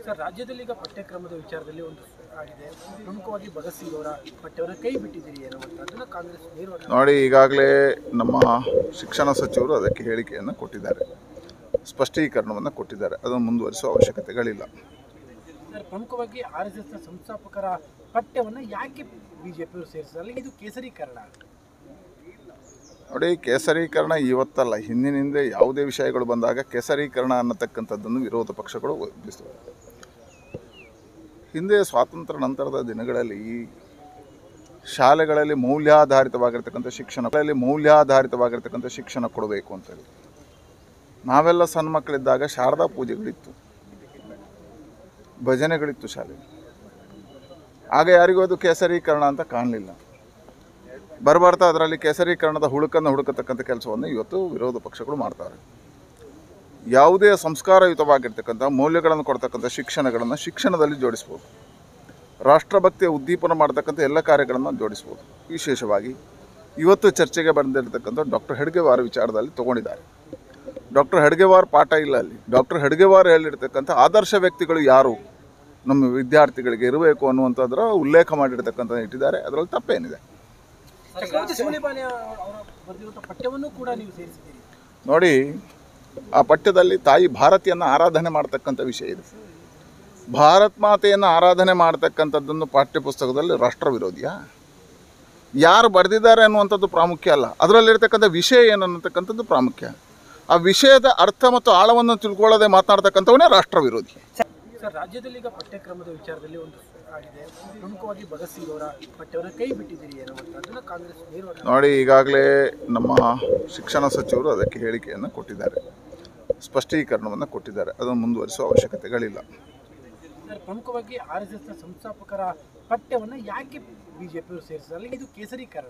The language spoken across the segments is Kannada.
ಸರ್ ರಾಜ್ಯದಲ್ಲಿ ಈಗ ಪಠ್ಯಕ್ರಮದ ವಿಚಾರದಲ್ಲಿ ಒಂದು ಆಗಿದೆ ಪ್ರಮುಖವಾಗಿ ಭಗತ್ ಸಿಂಗ್ ಅವರ ಪಠ್ಯವನ್ನು ಕೈ ಬಿಟ್ಟಿದ್ದೀರಿ ಅನ್ನುವಂಥದ್ದನ್ನ ಕಾಂಗ್ರೆಸ್ ನೇರವಾಗಿ ನೋಡಿ ಈಗಾಗಲೇ ನಮ್ಮ ಶಿಕ್ಷಣ ಸಚಿವರು ಅದಕ್ಕೆ ಹೇಳಿಕೆಯನ್ನು ಕೊಟ್ಟಿದ್ದಾರೆ ಸ್ಪಷ್ಟೀಕರಣವನ್ನು ಕೊಟ್ಟಿದ್ದಾರೆ ಅದನ್ನು ಮುಂದುವರಿಸುವ ಅವಶ್ಯಕತೆಗಳಿಲ್ಲ ಸರ್ ಪ್ರಮುಖವಾಗಿ ಆರ್ ಎಸ್ ಎಸ್ನ ಸಂಸ್ಥಾಪಕರ ಪಠ್ಯವನ್ನು ಯಾಕೆ ಬಿಜೆಪಿಯವರು ಸೇರಿಸಿದ್ರೆ ಇದು ಕೇಸರೀಕರಣ ನೋಡಿ ಕೇಸರೀಕರಣ ಇವತ್ತಲ್ಲ ಹಿಂದಿನಿಂದ ಯಾವುದೇ ವಿಷಯಗಳು ಬಂದಾಗ ಕೇಸರೀಕರಣ ಅನ್ನತಕ್ಕಂಥದ್ದನ್ನು ವಿರೋಧ ಪಕ್ಷಗಳು ಒಪ್ಪಿಸ್ತವೆ ಹಿಂದೆ ಸ್ವಾತಂತ್ರ್ಯ ನಂತರದ ದಿನಗಳಲ್ಲಿ ಶಾಲೆಗಳಲ್ಲಿ ಮೌಲ್ಯಾಧಾರಿತವಾಗಿರ್ತಕ್ಕಂಥ ಶಿಕ್ಷಣಗಳಲ್ಲಿ ಮೌಲ್ಯಾಧಾರಿತವಾಗಿರ್ತಕ್ಕಂಥ ಶಿಕ್ಷಣ ಕೊಡಬೇಕು ಅಂತೇಳಿ ನಾವೆಲ್ಲ ಸಣ್ಣ ಮಕ್ಕಳಿದ್ದಾಗ ಶಾರದಾ ಪೂಜೆಗಳಿತ್ತು ಭಜನೆಗಳಿತ್ತು ಶಾಲೆ ಆಗ ಯಾರಿಗೂ ಅದು ಕೇಸರೀಕರಣ ಅಂತ ಕಾಣಲಿಲ್ಲ ಬರಬರ್ತಾ ಅದರಲ್ಲಿ ಕೇಸರೀಕರಣದ ಹುಡುಕನ್ನು ಹುಡುಕತಕ್ಕಂಥ ಕೆಲಸವನ್ನು ಇವತ್ತು ವಿರೋಧ ಪಕ್ಷಗಳು ಮಾಡ್ತಾರೆ ಯಾವುದೇ ಸಂಸ್ಕಾರಯುತವಾಗಿರ್ತಕ್ಕಂಥ ಮೌಲ್ಯಗಳನ್ನು ಕೊಡ್ತಕ್ಕಂಥ ಶಿಕ್ಷಣಗಳನ್ನು ಶಿಕ್ಷಣದಲ್ಲಿ ಜೋಡಿಸ್ಬೋದು ರಾಷ್ಟ್ರಭಕ್ತಿಯ ಉದ್ದೀಪನ ಮಾಡ್ತಕ್ಕಂಥ ಎಲ್ಲ ಕಾರ್ಯಗಳನ್ನು ಜೋಡಿಸ್ಬೋದು ವಿಶೇಷವಾಗಿ ಇವತ್ತು ಚರ್ಚೆಗೆ ಬಂದಿರತಕ್ಕಂಥ ಡಾಕ್ಟರ್ ಹೆಡ್ಗೆವಾರ್ ವಿಚಾರದಲ್ಲಿ ತೊಗೊಂಡಿದ್ದಾರೆ ಡಾಕ್ಟರ್ ಹೆಡ್ಗೆವಾರ್ ಪಾಠ ಇಲ್ಲ ಅಲ್ಲಿ ಡಾಕ್ಟರ್ ಹೆಡ್ಗೆವಾರ್ ಹೇಳಿರ್ತಕ್ಕಂಥ ಆದರ್ಶ ವ್ಯಕ್ತಿಗಳು ಯಾರು ನಮ್ಮ ವಿದ್ಯಾರ್ಥಿಗಳಿಗೆ ಇರಬೇಕು ಅನ್ನುವಂಥದ್ರ ಉಲ್ಲೇಖ ಮಾಡಿರ್ತಕ್ಕಂಥ ಇಟ್ಟಿದ್ದಾರೆ ಅದರಲ್ಲಿ ತಪ್ಪೇನಿದೆ ಚಕ್ರವರ್ತಿ ಶಿವಲಿಪಾಲಿ ಅವರ ಬರೆದಿರುವಂಥ ಪಠ್ಯವನ್ನು ಕೂಡ ನೀವು ಸೇರಿಸಿದ್ದೀರಿ ನೋಡಿ ಆ ಪಠ್ಯದಲ್ಲಿ ತಾಯಿ ಭಾರತಿಯನ್ನು ಆರಾಧನೆ ಮಾಡ್ತಕ್ಕಂಥ ವಿಷಯ ಇದೆ ಭಾರತ್ ಮಾತೆಯನ್ನು ಆರಾಧನೆ ಮಾಡ್ತಕ್ಕಂಥದ್ದನ್ನು ಪಾಠ್ಯ ಪುಸ್ತಕದಲ್ಲಿ ರಾಷ್ಟ್ರ ವಿರೋಧಿಯಾ ಯಾರು ಬರೆದಿದ್ದಾರೆ ಅನ್ನುವಂಥದ್ದು ಪ್ರಾಮುಖ್ಯ ಅಲ್ಲ ಅದರಲ್ಲಿರ್ತಕ್ಕಂಥ ವಿಷಯ ಏನು ಅನ್ನತಕ್ಕಂಥದ್ದು ಪ್ರಾಮುಖ್ಯ ಆ ವಿಷಯದ ಅರ್ಥ ಮತ್ತು ಆಳವನ್ನು ತಿಳ್ಕೊಳ್ಳದೆ ಮಾತನಾಡ್ತಕ್ಕಂಥವನೇ ರಾಷ್ಟ್ರ ವಿರೋಧಿ ಸರ್ ರಾಜ್ಯದಲ್ಲಿ ಈಗ ಪಠ್ಯಕ್ರಮದ ವಿಚಾರದಲ್ಲಿ ಒಂದು ಆಗಿದೆ ಪ್ರಮುಖವಾಗಿ ಭಗತ್ ಸಿಂಗ್ ಅವರ ಪಠ್ಯವನ್ನು ಕೈ ಬಿಟ್ಟಿದ್ದೀರಿ ಅನ್ನುವಂಥದ್ದನ್ನ ಕಾಂಗ್ರೆಸ್ ನೇರವಾಗಿ ನೋಡಿ ಈಗಾಗಲೇ ನಮ್ಮ ಶಿಕ್ಷಣ ಸಚಿವರು ಅದಕ್ಕೆ ಹೇಳಿಕೆಯನ್ನು ಕೊಟ್ಟಿದ್ದಾರೆ ಸ್ಪಷ್ಟೀಕರಣವನ್ನು ಕೊಟ್ಟಿದ್ದಾರೆ ಅದನ್ನು ಮುಂದುವರಿಸುವ ಅವಶ್ಯಕತೆಗಳಿಲ್ಲ ಸರ್ ಪ್ರಮುಖವಾಗಿ ಆರ್ ಎಸ್ ಎಸ್ನ ಸಂಸ್ಥಾಪಕರ ಪಠ್ಯವನ್ನು ಯಾಕೆ ಬಿಜೆಪಿಯವರು ಸೇರಿಸಿದ್ರೆ ಇದು ಕೇಸರೀಕರಣ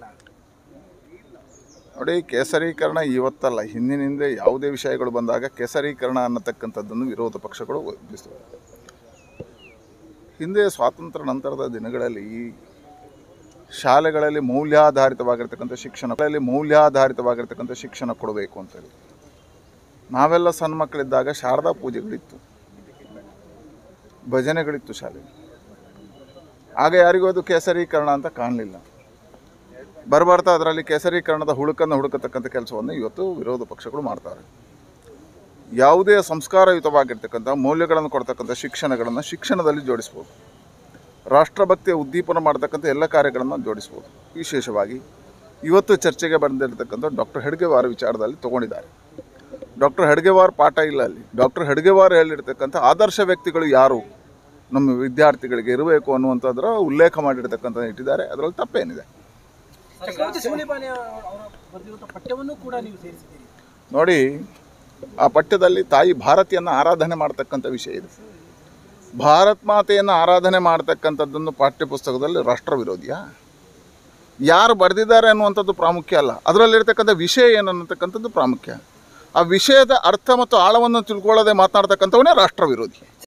ನೋಡಿ ಕೇಸರೀಕರಣ ಇವತ್ತಲ್ಲ ಹಿಂದಿನಿಂದ ಯಾವುದೇ ವಿಷಯಗಳು ಬಂದಾಗ ಕೇಸರೀಕರಣ ಅನ್ನತಕ್ಕಂಥದ್ದನ್ನು ವಿರೋಧ ಪಕ್ಷಗಳು ಒಪ್ಪಿಸ್ತವೆ ಹಿಂದೆ ಸ್ವಾತಂತ್ರ್ಯ ನಂತರದ ದಿನಗಳಲ್ಲಿ ಶಾಲೆಗಳಲ್ಲಿ ಮೌಲ್ಯಾಧಾರಿತವಾಗಿರ್ತಕ್ಕಂಥ ಶಿಕ್ಷಣಗಳಲ್ಲಿ ಮೌಲ್ಯಾಧಾರಿತವಾಗಿರ್ತಕ್ಕಂಥ ಶಿಕ್ಷಣ ಕೊಡಬೇಕು ಅಂತೇಳಿ ನಾವೆಲ್ಲ ಸಣ್ಣ ಮಕ್ಕಳಿದ್ದಾಗ ಶಾರದಾ ಪೂಜೆಗಳಿತ್ತು ಭಜನೆಗಳಿತ್ತು ಶಾಲೆ ಆಗ ಯಾರಿಗೂ ಅದು ಕೇಸರೀಕರಣ ಅಂತ ಕಾಣಲಿಲ್ಲ ಬರಬರ್ತಾ ಅದರಲ್ಲಿ ಕೇಸರೀಕರಣದ ಹುಡುಕನ್ನು ಹುಡುಕತಕ್ಕಂಥ ಕೆಲಸವನ್ನು ಇವತ್ತು ವಿರೋಧ ಪಕ್ಷಗಳು ಮಾಡ್ತಾರೆ ಯಾವುದೇ ಸಂಸ್ಕಾರಯುತವಾಗಿರ್ತಕ್ಕಂಥ ಮೌಲ್ಯಗಳನ್ನು ಕೊಡ್ತಕ್ಕಂಥ ಶಿಕ್ಷಣಗಳನ್ನು ಶಿಕ್ಷಣದಲ್ಲಿ ಜೋಡಿಸ್ಬೋದು ರಾಷ್ಟ್ರಭಕ್ತಿಯ ಉದ್ದೀಪನ ಮಾಡ್ತಕ್ಕಂಥ ಎಲ್ಲ ಕಾರ್ಯಗಳನ್ನು ಜೋಡಿಸ್ಬೋದು ವಿಶೇಷವಾಗಿ ಇವತ್ತು ಚರ್ಚೆಗೆ ಬಂದಿರತಕ್ಕಂಥ ಡಾಕ್ಟರ್ ಹೆಡ್ಗೆವಾರ್ ವಿಚಾರದಲ್ಲಿ ತೊಗೊಂಡಿದ್ದಾರೆ ಡಾಕ್ಟರ್ ಹೆಡ್ಗೆವಾರ್ ಪಾಠ ಇಲ್ಲ ಅಲ್ಲಿ ಡಾಕ್ಟರ್ ಹೆಡ್ಗೆವಾರ್ ಹೇಳಿರ್ತಕ್ಕಂಥ ಆದರ್ಶ ವ್ಯಕ್ತಿಗಳು ಯಾರು ನಮ್ಮ ವಿದ್ಯಾರ್ಥಿಗಳಿಗೆ ಇರಬೇಕು ಅನ್ನುವಂಥದ್ರ ಉಲ್ಲೇಖ ಮಾಡಿರ್ತಕ್ಕಂಥ ಇಟ್ಟಿದ್ದಾರೆ ಅದರಲ್ಲಿ ತಪ್ಪೇನಿದೆ ಚಕ್ರವರ್ತಿ ಶಿವಲಿಪಾಲಿ ಅವರ ಬರೆದಿರುವಂಥ ಪಠ್ಯವನ್ನು ಕೂಡ ನೀವು ಸೇರಿಸಿದ್ದೀರಿ ನೋಡಿ ಆ ಪಠ್ಯದಲ್ಲಿ ತಾಯಿ ಭಾರತಿಯನ್ನು ಆರಾಧನೆ ಮಾಡ್ತಕ್ಕಂಥ ವಿಷಯ ಇದೆ ಭಾರತ್ ಮಾತೆಯನ್ನು ಆರಾಧನೆ ಮಾಡ್ತಕ್ಕಂಥದ್ದನ್ನು ಪಾಠ್ಯ ಪುಸ್ತಕದಲ್ಲಿ ರಾಷ್ಟ್ರ ವಿರೋಧಿಯಾ ಯಾರು ಬರೆದಿದ್ದಾರೆ ಅನ್ನುವಂಥದ್ದು ಪ್ರಾಮುಖ್ಯ ಅಲ್ಲ ಅದರಲ್ಲಿರ್ತಕ್ಕಂಥ ವಿಷಯ ಏನು ಅನ್ನತಕ್ಕಂಥದ್ದು ಪ್ರಾಮುಖ್ಯ ಆ ವಿಷಯದ ಅರ್ಥ ಮತ್ತು ಆಳವನ್ನು ತಿಳ್ಕೊಳ್ಳದೆ ಮಾತನಾಡ್ತಕ್ಕಂಥವನೇ ರಾಷ್ಟ್ರ ವಿರೋಧಿ